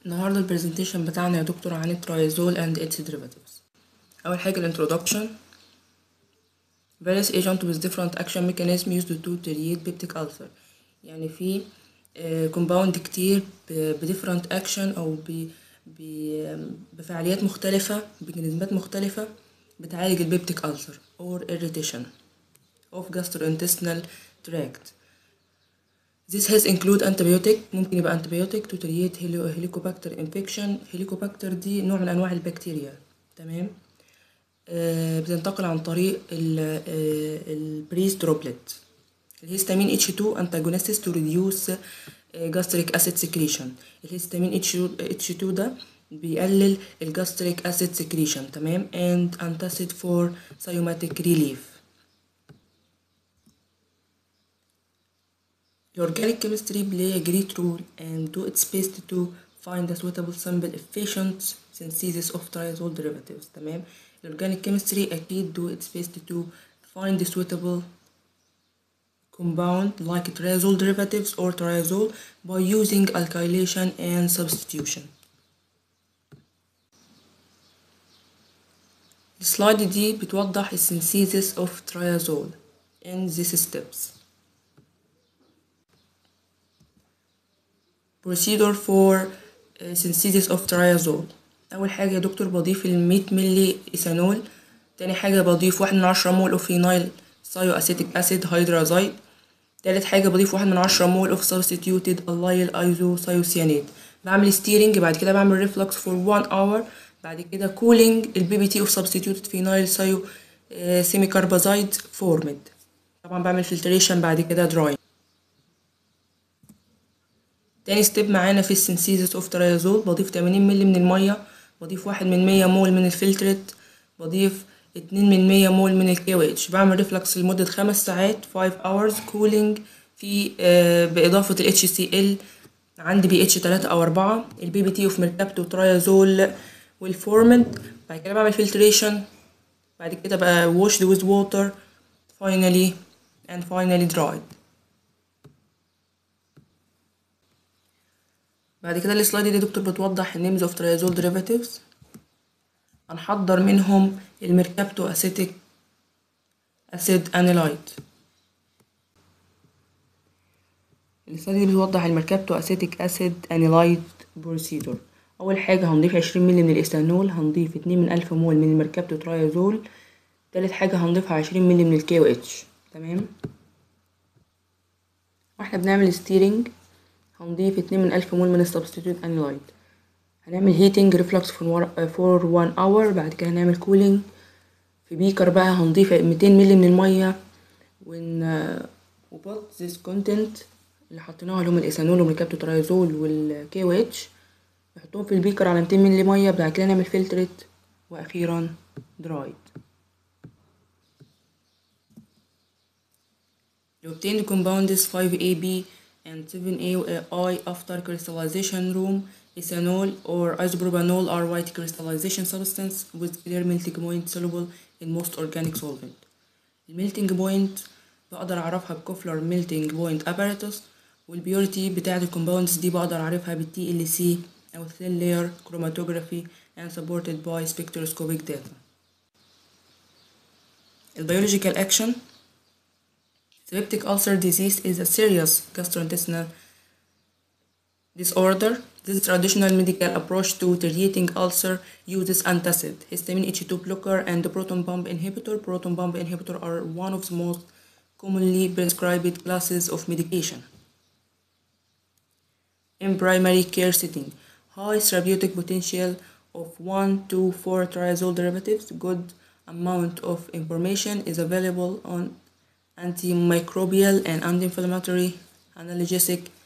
النهارده البرزنتيشن بتاعنا يا دكتور عن الترايزول and its derivatives أول حاجة الانترودكشن various agent with different action mechanism used to treat peptic ulcer يعني في كومباوند كتير ب different action أو ب ب- بفعاليات مختلفة بميكانيزمات مختلفة بتعالج البيبتيك ألسر or irritation of gastrointestinal tract This has include antibiotic ممكن يبقى antibiotic to treat helio- helicobacter infection helicobacter دي نوع من أنواع البكتيريا تمام آه بتنتقل عن طريق البريز دروبلت الهيستامين H2 antagonist to reduce آه، gastric acid secretion الهيستامين H2 ده بيقلل الجاستريك acid secretion تمام and antacid for cytomatic relief The organic chemistry play a great role and do its best to find a suitable sample efficient synthesis of triazole derivatives تمام الأورجانيك chemistry أكيد do its best to find the suitable compound like triazole derivatives or triazole by using alkylation and substitution السلايد دي بتوضح السynthesis of triazole in these steps procedure for uh, synthesis of triazole أول حاجة يا دكتور بضيف المية ملي إيثانول تاني حاجة بضيف واحد من عشرة مول أوف فينايل سايو أسيتيك أسيد هيدرازايد تالت حاجة بضيف واحد من عشرة مول أوف substituted allyl ايزو سايوسيانيد بعمل ستيرنج بعد كده بعمل ريفلكس فور 1 اور بعد كده كولينج البي بي تي اوف substituted فينايل سايو سيمي كاربازايد فورمد طبعا بعمل فلتريشن بعد كده دراي تاني ستيب معانا في السنسيزس اوف تريازول بضيف 80 مللي من المية بضيف واحد من مية مول من الفلترت بضيف اتنين من مية مول من الكي اتش بعمل ريفلكس لمدة خمس ساعات 5 hours كولينج في آه بإضافة ال HCl عندي بي اتش تلاتة أو أربعة البي بي تي اوف ميركابتو تريازول والفورمنت بعد كده بعمل فلتريشن بعد كده بقى washed with water finally and finally dried بعد كده السلايد دي دكتور بتوضح النيمز اوف تريازول ديريفاتيفز هنحضر منهم الميركابتو اسيتيك اسيد انيلايت السلايد دي بتوضح الميركابتو اسيتيك اسيد انيلايت بروسيدور اول حاجه هنضيف عشرين مللي من الايثانول هنضيف اتنين من الف مول من الميركابتو تريازول تالت حاجه هنضيفها عشرين مللي من الكي او اتش تمام واحنا بنعمل ستيرنج هنضيف اتنين من ألف مول من السبستيتيوت انيلايت هنعمل هيتنج ريفلكس فور وان اور بعد كده هنعمل كولينج في بيكر بقى هنضيف ميتين مللي من المية ون وبوت ذيس كونتنت اللي حطيناها اللي هم الايثانول والكابتوترايزول والكي او اتش نحطهم في البيكر على ميتين مللي مية بعد كده نعمل فلترت واخيرا درايد The obtained compound is 5AB and 7AI after crystallization room ethanol or isopropanol are white crystallization substance with clear melting point soluble in most organic solvent. الميلتنج بوينت بقدر اعرفها بكوفلر ميلتنج بوينت apparatus والبيورتي بتاعة الكومباوندز دي بقدر اعرفها بالتي ال سي او thin layer chromatography and supported by spectroscopic data. البيولوجيكال action Septic ulcer disease is a serious gastrointestinal disorder. This traditional medical approach to treating ulcer uses antacid, histamine H2 blocker, and the proton pump inhibitor. Proton pump inhibitor are one of the most commonly prescribed classes of medication. In primary care setting, high therapeutic potential of 1 to 4 triazole derivatives, good amount of information is available on antimicrobial and anti-inflammatory analgesic